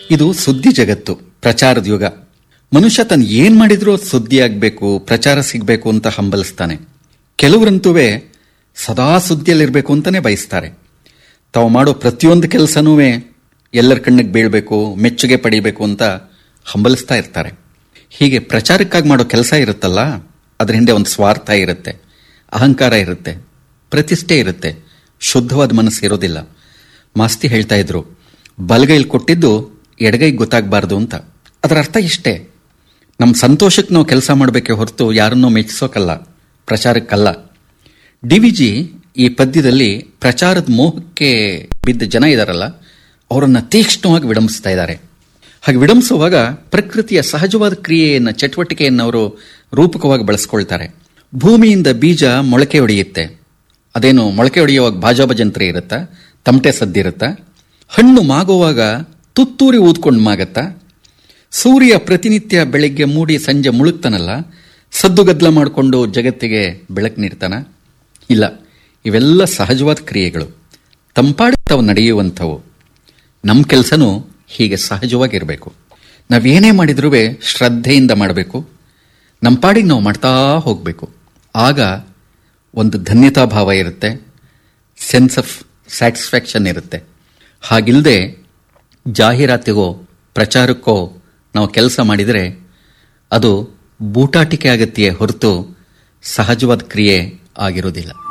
ಇದು ಸುದ್ದಿ ಜಗತ್ತು ಪ್ರಚಾರದ ಯುಗ ಮನುಷ್ಯ ತನ್ ಏನ್ ಮಾಡಿದ್ರೂ ಸುದ್ದಿ ಆಗ್ಬೇಕು ಪ್ರಚಾರ ಸಿಗ್ಬೇಕು ಅಂತ ಹಂಬಲಿಸ್ತಾನೆ ಕೆಲವರಂತುವೇ ಸದಾ ಸುದ್ದಿಯಲ್ಲಿರ್ಬೇಕು ಅಂತಾನೆ ಬಯಸ್ತಾರೆ ತಾವು ಮಾಡೋ ಪ್ರತಿಯೊಂದು ಕೆಲಸನೂ ಎಲ್ಲರ ಕಣ್ಣಿಗೆ ಬೀಳ್ಬೇಕು ಮೆಚ್ಚುಗೆ ಪಡಿಬೇಕು ಅಂತ ಹಂಬಲಿಸ್ತಾ ಇರ್ತಾರೆ ಹೀಗೆ ಪ್ರಚಾರಕ್ಕಾಗಿ ಮಾಡೋ ಕೆಲಸ ಇರುತ್ತಲ್ಲ ಅದ್ರ ಹಿಂದೆ ಒಂದು ಸ್ವಾರ್ಥ ಇರುತ್ತೆ ಅಹಂಕಾರ ಇರುತ್ತೆ ಪ್ರತಿಷ್ಠೆ ಇರುತ್ತೆ ಶುದ್ಧವಾದ ಮನಸ್ಸು ಇರೋದಿಲ್ಲ ಮಾಸ್ತಿ ಹೇಳ್ತಾ ಇದ್ರು ಬಲಗೈಲಿ ಕೊಟ್ಟಿದ್ದು ಎಡಗೈಗೆ ಗೊತ್ತಾಗಬಾರ್ದು ಅಂತ ಅದರ ಅರ್ಥ ಇಷ್ಟೇ ನಮ್ಮ ಸಂತೋಷಕ್ಕೆ ನಾವು ಕೆಲಸ ಮಾಡಬೇಕೆ ಹೊರತು ಯಾರನ್ನೂ ಮೆಚ್ಚಿಸೋಕಲ್ಲ ಪ್ರಚಾರಕ್ಕಲ್ಲ ಡಿ ವಿ ಜಿ ಈ ಪದ್ಯದಲ್ಲಿ ಪ್ರಚಾರದ ಮೋಹಕ್ಕೆ ಬಿದ್ದ ಜನ ಇದಾರಲ್ಲ ಅವರನ್ನು ತೀಕ್ಷ್ಣವಾಗಿ ವಿಡಂಬಿಸ್ತಾ ಇದ್ದಾರೆ ಹಾಗೆ ವಿಡಂಬಿಸುವಾಗ ಪ್ರಕೃತಿಯ ಸಹಜವಾದ ಕ್ರಿಯೆಯನ್ನು ಚಟುವಟಿಕೆಯನ್ನು ಅವರು ರೂಪಕವಾಗಿ ಬಳಸ್ಕೊಳ್ತಾರೆ ಭೂಮಿಯಿಂದ ಬೀಜ ಮೊಳಕೆ ಹೊಡೆಯುತ್ತೆ ಅದೇನು ಮೊಳಕೆ ಹೊಡೆಯುವಾಗ ಭಾಜಾಭಜಂತ್ರಿ ಇರುತ್ತಾ ತಮಟೆ ಸದ್ದಿರುತ್ತಾ ಹಣ್ಣು ಮಾಗುವಾಗ ತುತ್ತೂರಿ ಊದ್ಕೊಂಡು ಮಾಗತ್ತಾ ಸೂರ್ಯ ಪ್ರತಿನಿತ್ಯ ಬೆಳಿಗ್ಗೆ ಮೂಡಿ ಸಂಜೆ ಮುಳುಗ್ತಾನಲ್ಲ ಸದ್ದು ಗದ್ದಲ ಮಾಡಿಕೊಂಡು ಜಗತ್ತಿಗೆ ಬೆಳಕು ನೀಡ್ತಾನ ಇಲ್ಲ ಇವೆಲ್ಲ ಸಹಜವಾದ ಕ್ರಿಯೆಗಳು ತಂಪಾಡಿ ತಾವು ನಡೆಯುವಂಥವು ನಮ್ಮ ಕೆಲಸನೂ ಹೀಗೆ ಸಹಜವಾಗಿರಬೇಕು ನಾವೇನೇ ಮಾಡಿದ್ರೂ ಶ್ರದ್ಧೆಯಿಂದ ಮಾಡಬೇಕು ನಮ್ಮ ಪಾಡಿಗೆ ನಾವು ಮಾಡ್ತಾ ಹೋಗಬೇಕು ಆಗ ಒಂದು ಧನ್ಯತಾ ಭಾವ ಇರುತ್ತೆ ಸೆನ್ಸ್ ಆಫ್ ಸ್ಯಾಟಿಸ್ಫ್ಯಾಕ್ಷನ್ ಇರುತ್ತೆ ಹಾಗಿಲ್ಲದೆ ಜಾಹೀರಾತಿಗೋ ಪ್ರಚಾರಕ್ಕೋ ನಾವು ಕೆಲಸ ಮಾಡಿದರೆ ಅದು ಬೂಟಾಟಿಕೆ ಆಗತ್ತೆಯೇ ಹೊರತು ಸಹಜವಾದ ಕ್ರಿಯೆ ಆಗಿರೋದಿಲ್ಲ